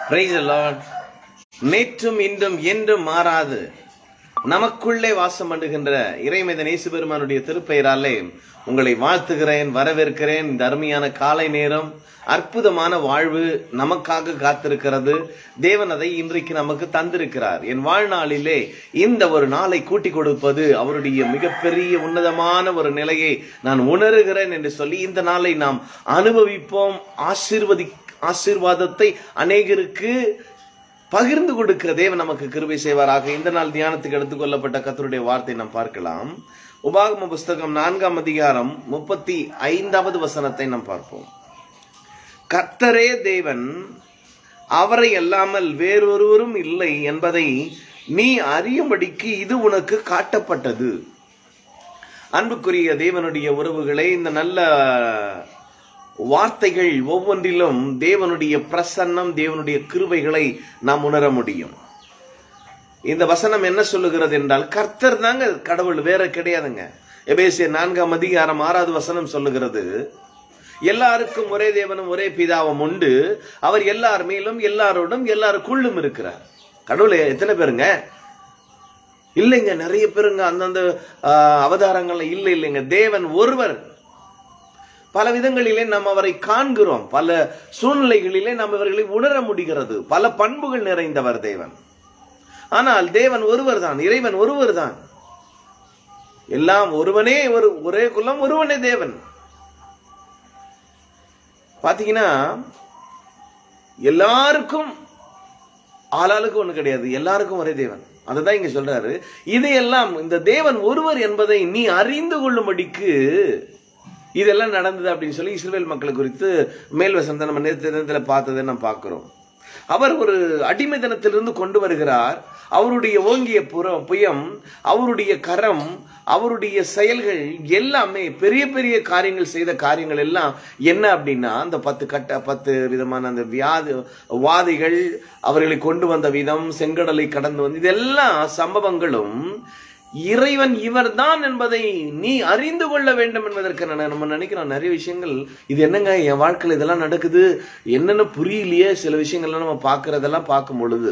Praise the Lord. நேற்றும் இன்றும் என்றும் மாறாது நமக்குள்ளே வாசம் பண்ணுகின்ற இறைமேத நேசுபெருமானுடைய திருப்பெயராலே உங்களை வாழ்த்துகிறேன் வரவேற்கிறேன் இந்த அருமையான காலை நேரம் அற்புதமான வாழ்வு நமக்காக காத்திருக்கிறது தேவன் அதை இன்றைக்கு நமக்கு தந்திருக்கிறார் என் வாழ்நாளிலே இந்த ஒரு நாளை கூட்டி கொடுப்பது அவருடைய மிகப்பெரிய உன்னதமான ஒரு நிலையை நான் உணர்கிறேன் என்று சொல்லி இந்த நாளை நாம் அனுபவிப்போம் ஆசீர்வதி ஆசீர்வாதத்தை அநேகருக்கு பகிர்ந்து கொடுக்கிற தேவன் நமக்கு கிருபை செய்வாராக இந்த நாள் தியானத்துக்கு எடுத்துக்கொள்ளப்பட்ட கத்தருடைய வார்த்தை நாம் பார்க்கலாம் உபாகம புஸ்தகம் நான்காம் அதிகாரம் முப்பத்தி ஐந்தாவது வசனத்தை நாம் பார்ப்போம் கர்த்தரே தேவன் அவரை அல்லாமல் வேறொருவரும் இல்லை என்பதை நீ அறியும்படிக்கு இது உனக்கு காட்டப்பட்டது அன்புக்குரிய தேவனுடைய உறவுகளே இந்த நல்ல வார்த்தைகள் ஒவ்வொன்றிலும் தேவனுடைய பிரசன்னம் தேவனுடைய கிருபைகளை நாம் உணர முடியும் இந்த வசனம் என்ன சொல்லுகிறது என்றால் கர்த்தர் தாங்க கடவுள் வேற கிடையாதுங்க எபேசிய நான்காம் அதிகாரம் ஆறாவது வசனம் சொல்லுகிறது எல்லாருக்கும் ஒரே தேவனும் ஒரே பிதாவும் உண்டு அவர் எல்லார் மேலும் எல்லாரோடும் எல்லாருக்குள்ளும் இருக்கிறார் கடவுள் எத்தனை பேருங்க இல்லைங்க நிறைய பேருங்க அந்தந்த ஆஹ், அவதாரங்கள்ல இல்லை இல்லைங்க தேவன் ஒருவர் பல விதங்களிலே நாம் அவரை காண்கிறோம் பல சூழ்நிலைகளிலே நாம் இவர்களை உணர முடிகிறது பல பண்புகள் நிறைந்தவர் தேவன் ஆனால் தேவன் ஒருவர் தான் இறைவன் ஒருவர் தான் எல்லாம் ஒருவனே ஒரு ஒரே குலம் ஒருவனே தேவன் பாத்தீங்கன்னா எல்லாருக்கும் ஆளாளுக்கு ஒண்ணு கிடையாது எல்லாருக்கும் ஒரே தேவன் அதுதான் இங்க சொல்றாரு இதையெல்லாம் இந்த தேவன் ஒருவர் என்பதை நீ அறிந்து கொள்ளும்படிக்கு இதெல்லாம் நடந்தது அப்படின்னு சொல்லி இஸ்ரேல் மக்களை குறித்து மேல் வசனத்தை நம்ம நேற்று தினத்தில் பார்த்ததை நம்ம பார்க்கிறோம் அவர் ஒரு அடிமைத்தனத்திலிருந்து கொண்டு வருகிறார் அவருடைய ஓங்கிய புறம் புயம் அவருடைய கரம் அவருடைய செயல்கள் எல்லாமே பெரிய பெரிய காரியங்கள் செய்த காரியங்கள் எல்லாம் என்ன அப்படின்னா அந்த பத்து கட்ட பத்து விதமான அந்த வியாதி வாதிகள் அவர்களை கொண்டு வந்த விதம் செங்கடலை கடந்து வந்து இதெல்லாம் சம்பவங்களும் இறைவன் இவர்தான் என்பதை நீ அறிந்து கொள்ள வேண்டும் என்பதற்கு நான் நம்ம நினைக்கிறோம் நிறைய விஷயங்கள் இது என்னங்க என் வாழ்க்கையில் இதெல்லாம் நடக்குது என்னென்ன புரியலையே சில விஷயங்கள்லாம் நம்ம பார்க்கறதெல்லாம் பார்க்கும் பொழுது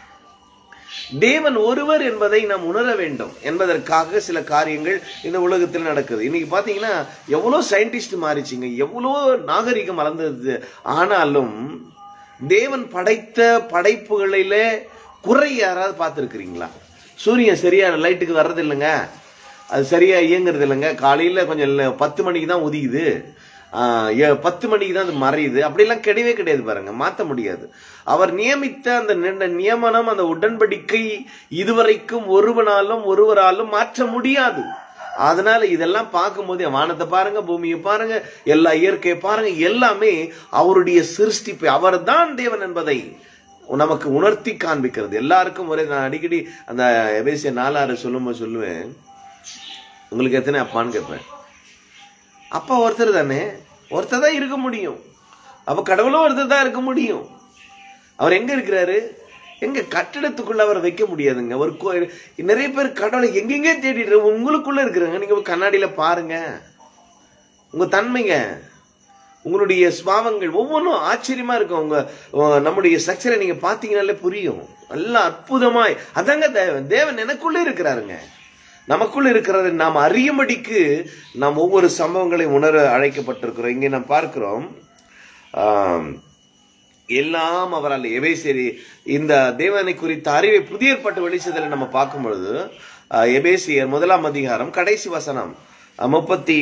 தேவன் ஒருவர் என்பதை நாம் உணர வேண்டும் என்பதற்காக சில காரியங்கள் இந்த உலகத்தில் நடக்குது இன்னைக்கு பாத்தீங்கன்னா எவ்வளவு சயின்டிஸ்ட் மாறிச்சுங்க எவ்வளவோ நாகரிகம் வளர்ந்தது ஆனாலும் தேவன் படைத்த படைப்புகளில குறை யாராவது பார்த்துருக்கிறீங்களா சூரியன் சரியா லைட்டுக்கு வர்றது இல்லைங்க அது சரியா இயங்குறது இல்லைங்க காலையில கொஞ்சம் இல்ல, பத்து மணிக்கு தான் உதிக்குது ஆஹ், ஏ- பத்து மணிக்கு தான் அது மறையுது அப்படிலாம் கிடையவே கிடையாது பாருங்க மாத்த முடியாது அவர் நியமித்த அந்த நிர்ண- நியமனம் அந்த உடன்படிக்கை இதுவரைக்கும் ஒருவனாலும் ஒருவராலும் மாற்ற முடியாது அதனால இதெல்லாம் பார்க்கும்போது வானத்தை பாருங்க பூமியை பாருங்க எல்லா இயற்கையை பாருங்க எல்லாமே அவருடைய சிருஷ்டிப்பு அவர்தான் தேவன் என்பதை நமக்கு உணர்த்தி காண்பிக்கிறது எல்லாருக்கும் ஒரே நான் அடிக்கடி அந்த எபேசிய நாலாறு சொல்லும்போது சொல்லுவேன் உங்களுக்கு எத்தனை அப்பான்னு கேட்பேன் அப்பா ஒருத்தர் தானே ஒருத்தர் தான் இருக்க முடியும் அப்ப கடவுளும் ஒருத்தர் தான் இருக்க முடியும் அவர் எங்க இருக்கிறாரு எங்க கட்டிடத்துக்குள்ள அவரை வைக்க முடியாதுங்க ஒரு கோ- நிறைய பேர் கடவுளை எங்கெங்கே தேடிட்டு உங்களுக்குள்ள இருக்கிறாங்க நீங்க போய் கண்ணாடியில பாருங்க உங்க தன்மைங்க உங்களுடைய சுபாவங்கள் ஒவ்வொன்றும் ஆச்சரியமா இருக்கும் உங்க உங்க- நம்முடைய ஸ்ட்ரக்சரை நீங்க பாத்தீங்கன்னாலே புரியும் எல்லாம் அற்புதமாய் அதாங்க தேவன் தேவன் எனக்குள்ள இருக்கிறாருங்க நமக்குள்ள இருக்கிறதை நாம் அறியும்படிக்கு நாம் ஒவ்வொரு சம்பவங்களை உணர அழைக்கப்பட்டிருக்கிறோம் இங்கே நாம் பார்க்கிறோம் ஆம், எல்லாம் அவரால் எவை சரி இந்த தேவனை குறித்த அறிவை புதிய ஏற்பாட்டு வெளிச்சத்தில் நம்ம பார்க்கும் பொழுது ஆஹ், எபேசியர் முதலாம் அதிகாரம் கடைசி வசனம் ஆஹ், முப்பத்தி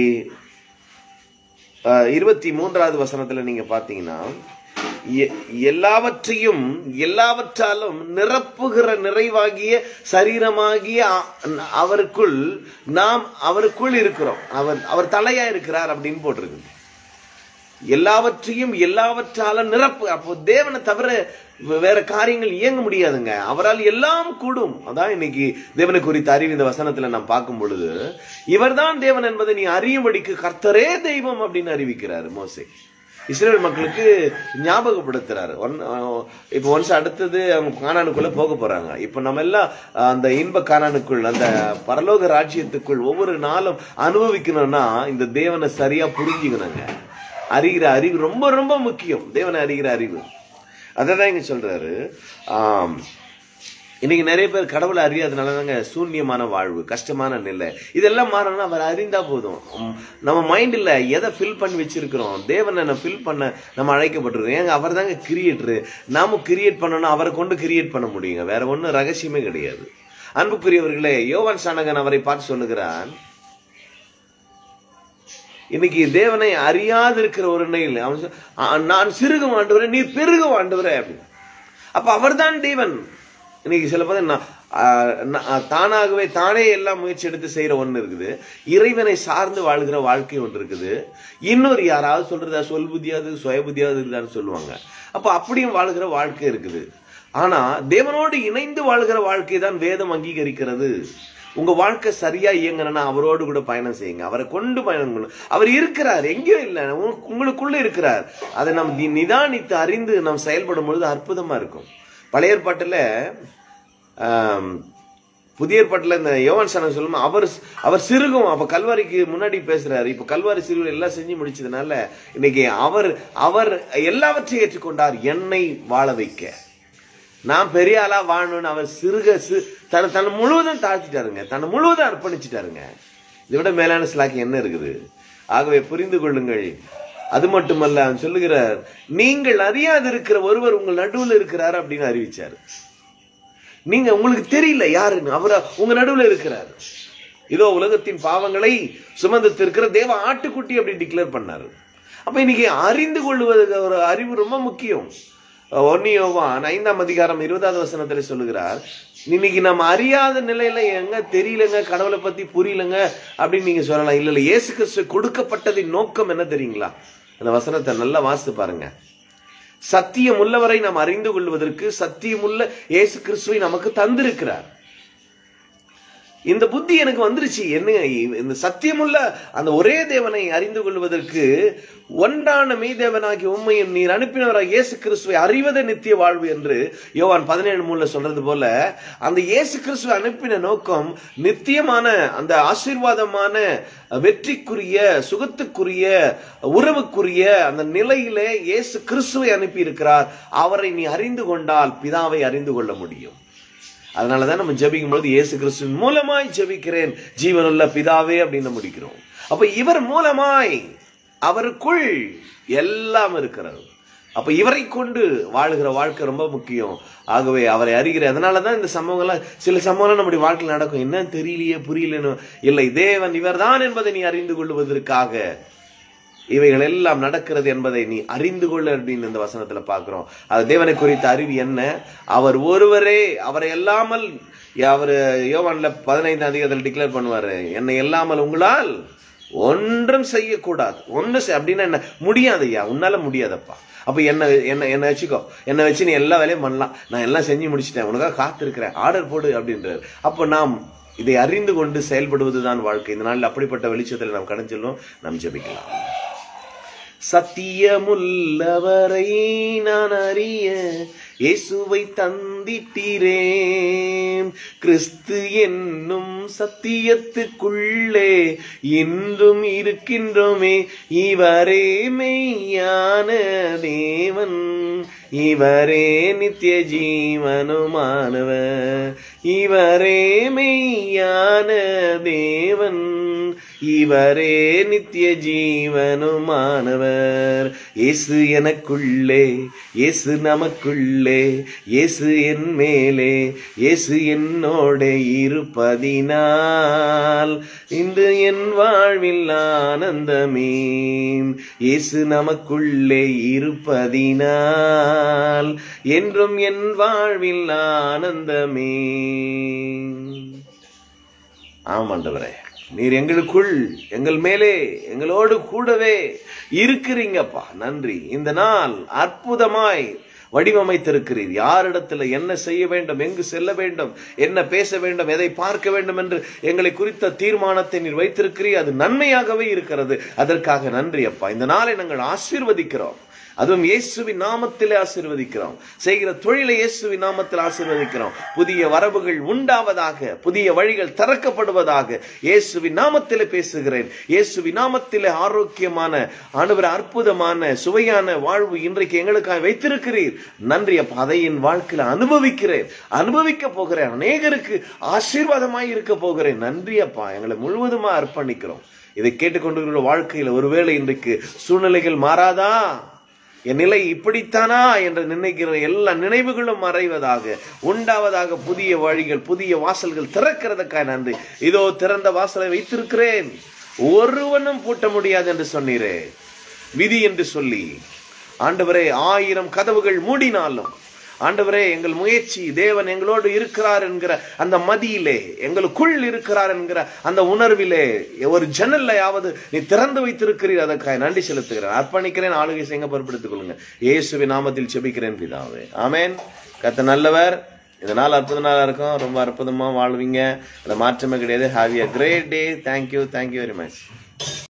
ஆஹ், இருபத்தி மூன்றாவது வசனத்துல நீங்க பாத்தீங்கன்னா எ- எல்லாவற்றையும் எல்லாவற்றாலும் நிரப்புகிற நிறைவாகிய சரீரமாகிய அ- அவருக்குள் நாம் அவருக்குள் இருக்கிறோம் அவர் அவர் தலையா இருக்கிறார் அப்படின்னு போட்டிருக்கு எல்லாவற்றையும் எல்லாவற்றாலும் நிரப்பு அப்போ தேவனை தவிர வே- வேற காரியங்கள் இயங்க முடியாதுங்க அவரால் எல்லாம் கூடும் அதான் இன்னைக்கு தேவனை குறித்த அறிவு இந்த வசனத்துல நாம் பார்க்கும் பொழுது இவர்தான் தேவன் என்பதை நீ அறியும்படிக்கு கர்த்தரே தெய்வம் அப்படின்னு அறிவிக்கிறாரு மோசே இஸ்ரேல் மக்களுக்கு ஞாபகப்படுத்துறாரு ஒன் இப்போ ஒன்ஸ் அடுத்தது அவங்க கானானுக்குள்ள போக போறாங்க இப்போ நம்ம எல்லாம் அஹ், அந்த இன்ப கானானுக்குள் அந்த பரலோக ராஜ்யத்துக்குள் ஒவ்வொரு நாளும் அனுபவிக்கணும்னா இந்த தேவனை சரியா புரிஞ்சுக்கணுங்க அறிகிற அறிவு ரொம்ப ரொம்ப முக்கியம் தேவனை அறிகிற அறிவு அதை தான் இங்க சொல்றாரு ஆம், இன்னைக்கு நிறைய பேர் கடவுளை அறியாதனால தாங்க சூன்யமான வாழ்வு கஷ்டமான நிலை இதெல்லாம் மாறணும்னா அவர் அறிந்தா போதும் உம், நம்ம மைண்ட்ல எதை ஃபில் பண்ணி வச்சிருக்கிறோம் தேவனை நம்ம ஃபில் பண்ண நம்ம அழைக்கப்பட்டிருக்கோம் ஏங்க அவர் தாங்க கிரியேட்டர் நாம கிரியேட் பண்ணணும் அவரை கொண்டு கிரியேட் பண்ண முடியுங்க வேற ஒன்றும் ரகசியமே கிடையாது அன்புக்குரியவர்களே யோவான் சானகன் அவரை பார்த்து சொல்லுகிறான் இன்னைக்கு தேவனை அறியாது இருக்கிற ஒரு நிலையில் அவன் சொ- "ஆ, நான் சிறுகும் ஆண்டவரே நீ பெருகும் ஆண்டவரே அப்படின்னு அப்ப அவர்தான் தேவன் இன்னைக்கு சில பேர் நான், ஆ, நான், ஆ, தானாகவே தானே எல்லாம் முயற்சி எடுத்து செய்யற ஒண்ணு இருக்குது இறைவனை சார்ந்து வாழ்கிற வாழ்க்கை ஒன்று இருக்குது இன்னொரு யாராவது சொல்றதா சொல் புத்தியாவது சுய புத்தியாவது இருக்குதான்னு சொல்லுவாங்க அப்ப அப்படியும் வாழ்கிற வாழ்க்கை இருக்குது ஆனா தேவனோடு இணைந்து வாழ்கிற வாழ்க்கை தான் வேதம் அங்கீகரிக்கிறது உங்க வாழ்க்கை சரியா இயங்கணும்னா அவரோடு கூட பயணம் செய்யுங்க அவரை கொண்டு பயணம் பண்ணுங்க அவர் இருக்கிறார் எங்கேயும் இல்லை உங்க- உங்களுக்குள்ள இருக்கிறார் அதை நாம் நி- நிதானித்து அறிந்து நாம் செயல்படும் பொழுது அற்புதமா இருக்கும் பழைய ஏற்பாட்டுல ஆம், புதிய ஏற்பாட்டுல இந்த யோவான் சனம் சொல்லும் அவர் அவர் சிறுகும் அப்ப கல்வாரிக்கு முன்னாடி பேசுறாரு இப்ப கல்வாரி சிறுவர் எல்லாம் செஞ்சு முடிச்சதுனால இன்னைக்கு அவர் அவர் எல்லாவற்றையும் ஏற்றுக்கொண்டார் என்னை வாழ வைக்க நான் பெரிய ஆளா வாழணும்னு அவர் சிறுக சி தன்னை தன்னை முழுவதும் தாழ்த்திட்டாருங்க தன்னை முழுவதும் அர்ப்பணிச்சிட்டாருங்க இதை விட மேலான சிலாக்கி என்ன இருக்குது ஆகவே புரிந்து கொள்ளுங்கள் அது மட்டுமல்ல அவன் சொல்லுகிறார் நீங்கள் அறியாது இருக்கிற ஒருவர் உங்கள் நடுவில் இருக்கிறார் அப்படின்னு அறிவிச்சார் நீங்க உங்களுக்கு தெரியல யாருன்னு அவர் உங்க நடுவில் இருக்கிறார் இதோ உலகத்தின் பாவங்களை சுமந்து இருக்கிற தேவ ஆட்டுக்குட்டி அப்படி டிக்ளேர் பண்ணாரு அப்ப இன்னைக்கு அறிந்து கொள்வதற்கு ஒரு அறிவு ரொம்ப முக்கியம் ஒன்னியோவான் ஐந்தாம் அதிகாரம் இருபதாவது வசனத்துல சொல்லுகிறார் இன்னைக்கு நம்ம அறியாத நிலையில எங்க தெரியலங்க கடவுளை பத்தி புரியலங்க அப்படின்னு நீங்க சொல்லலாம் இல்ல இல்ல இயேசு கிறிஸ்து கொடுக்கப்பட்டதின் நோக்கம் என்ன தெரியுங்களா அந்த வசனத்தை நல்லா வாசித்து பாருங்க சத்தியம் உள்ளவரை நாம் அறிந்து கொள்வதற்கு சத்தியமுள்ள இயேசு கிறிஸ்துவை நமக்கு தந்திருக்கிறார் இந்த புத்தி எனக்கு வந்துருச்சு என்னங்க இந்த சத்தியமுள்ள அந்த ஒரே தேவனை அறிந்து கொள்வதற்கு ஒன்றான மெய்தேவனாகி உண்மையும் நீர் அனுப்பினவராக இயேசு கிறிஸ்துவை அறிவதே நித்திய வாழ்வு என்று யோவான் பதினேழு மூணுல சொல்றது போல அந்த இயேசு கிறிஸ்துவை அனுப்பின நோக்கம் நித்தியமான அந்த ஆசீர்வாதமான வெற்றிக்குரிய சுகத்துக்குரிய உறவுக்குரிய அந்த நிலையிலே இயேசு கிறிஸ்துவை அனுப்பி இருக்கிறார் அவரை நீ அறிந்து கொண்டால் பிதாவை அறிந்து கொள்ள முடியும் அதனாலதான் நம்ம ஜெபிக்கும் பொழுது இயேசு கிறிஸ்துவின் மூலமாய் ஜெபிக்கிறேன் ஜீவனுள்ள பிதாவே அப்படின்னு முடிக்கிறோம் அப்ப இவர் மூலமாய் அவருக்குள் எல்லாம் இருக்கிறது அப்ப இவரை கொண்டு வாழுகிற வாழ்க்கை ரொம்ப முக்கியம் ஆகவே அவரை அறிகிற அதனாலதான் இந்த சம்பவங்கள்லாம் சில சம்பவம்லாம் நம்முடைய வாழ்க்கையில் நடக்கும் என்னன்னு தெரியலையே புரியலன்னு இல்லை தேவன் இவர்தான் என்பதை நீ அறிந்து கொள்வதற்காக இவைகள் எல்லாம் நடக்கிறது என்பதை நீ அறிந்து கொள்ள அப்படின்னு இந்த வசனத்துல பார்க்கிறோம் அது தேவனை குறித்த அறிவு என்ன அவர் ஒருவரே அவரை எல்லாமல் அவர் யோவான்ல பதினைந்து அதிகாரத்தில் டிக்ளேர் பண்ணுவாரு என்னை எல்லாமல் உங்களால் ஒன்றும் செய்யக்கூடாது ஒன்று அப்படின்னா என்ன முடியாது ஐயா உன்னால முடியாதப்பா அப்ப என்ன என்ன என்ன வச்சுக்கோ என்னை வச்சு நீ எல்லா வேலையும் பண்ணலாம் நான் எல்லாம் செஞ்சு முடிச்சிட்டேன் உனக்காக காத்திருக்கிறேன் ஆர்டர் போடு அப்படின்றார் அப்போ நாம் இதை அறிந்து கொண்டு செயல்படுவதுதான் வாழ்க்கை இந்த நாளில் அப்படிப்பட்ட வெளிச்சத்தில் நாம் கடந்து செல்லும் நாம் ஜெபிக்கலாம் சத்தியமுள்ளவரை நான் அறிய இயேசுவை தந்திட்டீரேன் கிறிஸ்து என்னும் சத்தியத்துக்குள்ளே இன்றும் இருக்கின்றோமே இவரே மெய்யான தேவன் இவரே நித்திய ஜீவனுமானவர் இவரே மெய்யான தேவன் இவரே நித்திய ஜீவனுமானவர் இயேசு எனக்குள்ளே இயேசு நமக்குள்ளே இயேசு என் மேலே இயேசு என்னோட இருப்பதினால் இன்று என் வாழ்வில் ஆனந்தமே இயேசு நமக்குள்ளே இருப்பதினால் என்றும் என் வாழ்வில் ஆனந்தமே ஆமாண்டவரே நீர் எங்களுக்குள் எங்கள் மேலே எங்களோடு கூடவே இருக்கிறீங்கப்பா நன்றி இந்த நாள் அற்புதமாய் வடிவமைத்திருக்கிறீர் யாரிடத்துல என்ன செய்ய வேண்டும் எங்கு செல்ல வேண்டும் என்ன பேச வேண்டும் எதை பார்க்க வேண்டும் என்று எங்களை குறித்த தீர்மானத்தை நீர் வைத்திருக்கிறீர் அது நன்மையாகவே இருக்கிறது அதற்காக நன்றி அப்பா இந்த நாளை நாங்கள் ஆசீர்வதிக்கிறோம் அதுவும் இயேசுவின் நாமத்திலே ஆசீர்வதிக்கிறோம் செய்கிற தொழிலை இயேசுவின் நாமத்தில் ஆசீர்வதிக்கிறோம் புதிய வரவுகள் உண்டாவதாக புதிய வழிகள் திறக்கப்படுவதாக இயேசுவின் நாமத்திலே பேசுகிறேன் இயேசுவின் நாமத்திலே ஆரோக்கியமான ஆண்டவர் அற்புதமான சுவையான வாழ்வு இன்றைக்கு எங்களுக்காக வைத்திருக்கிறீர் நன்றி அப்பா அதை என் வாழ்க்கையில அனுபவிக்கிறேன் அனுபவிக்க போகிறேன் அநேகருக்கு ஆசீர்வாதமாய் இருக்க போகிறேன் நன்றி அப்பா எங்களை முழுவதுமா அர்ப்பணிக்கிறோம் இதை கேட்டுக்கொண்டிருக்கிற வாழ்க்கையில ஒருவேளை இன்றைக்கு சூழ்நிலைகள் மாறாதா என் நிலை இப்படித்தானா என்று நினைக்கிற எல்லா நினைவுகளும் மறைவதாக உண்டாவதாக புதிய வழிகள் புதிய வாசல்கள் திறக்கிறதுக்காக நன்றி இதோ திறந்த வாசலை வைத்திருக்கிறேன் ஒருவனும் பூட்ட முடியாது என்று சொன்னீரே விதி என்று சொல்லி ஆண்டவரே ஆயிரம் கதவுகள் மூடினாலும் ஆண்டவரே எங்கள் முயற்சி தேவன் எங்களோடு இருக்கிறார் என்கிற அந்த மதியிலே எங்களுக்குள் இருக்கிறார் என்கிற அந்த உணர்விலே ஒரு ஜன்னல்லையாவது நீ திறந்து வைத்திருக்கிறீர் அதற்காக நன்றி செலுத்துகிறேன் அர்ப்பணிக்கிறேன் ஆளுகை செய்ய பொறுப்படுத்திக் கொள்ளுங்க இயேசுவின் நாமத்தில் செபிக்கிறேன் பிதாவே ஆமென் கத்த நல்லவர் இந்த நாள் அற்புத நாளா இருக்கும் ரொம்ப அற்புதமா வாழ்வீங்க அந்த மாற்றமே கிடையாது have a great day thank you thank you very much